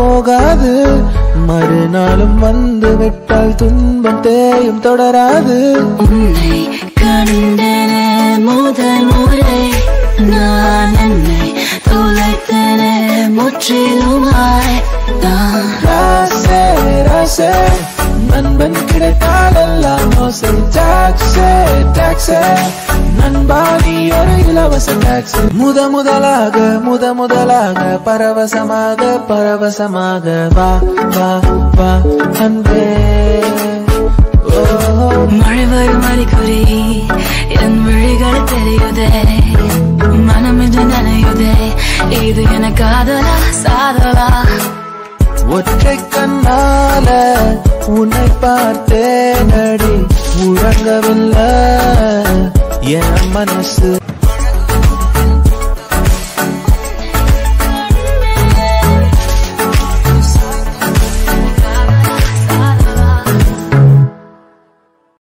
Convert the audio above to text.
போகாது மறுநாளும் வந்து விட்டால் துன்பம் தேயும் தொடராது உன்னை கண்டன முதல் முறை நான் என்னை தொலைத்தன முற்றிலுமாய் நான் ராசே ராசே நண்பன் கிடைத்தால் எல்லாம் மோசை டாக்ஸே டாக்ஸே நண்பா நீ ஒரு இலவச டாக்ஸி முத முதலாக முத முதலாக பரவசமாக பரவசமாக வா வா வா அன்பே ஓ மழை வரும் அறிகுறி என் விழிகள் தெரியுதே மனம் என்று நினையுதே இது என காதலா சாதலா ஒற்றை கண்ணால உன்னை பார்த்தேன் அடி உறங்கவில்லை என் மனசு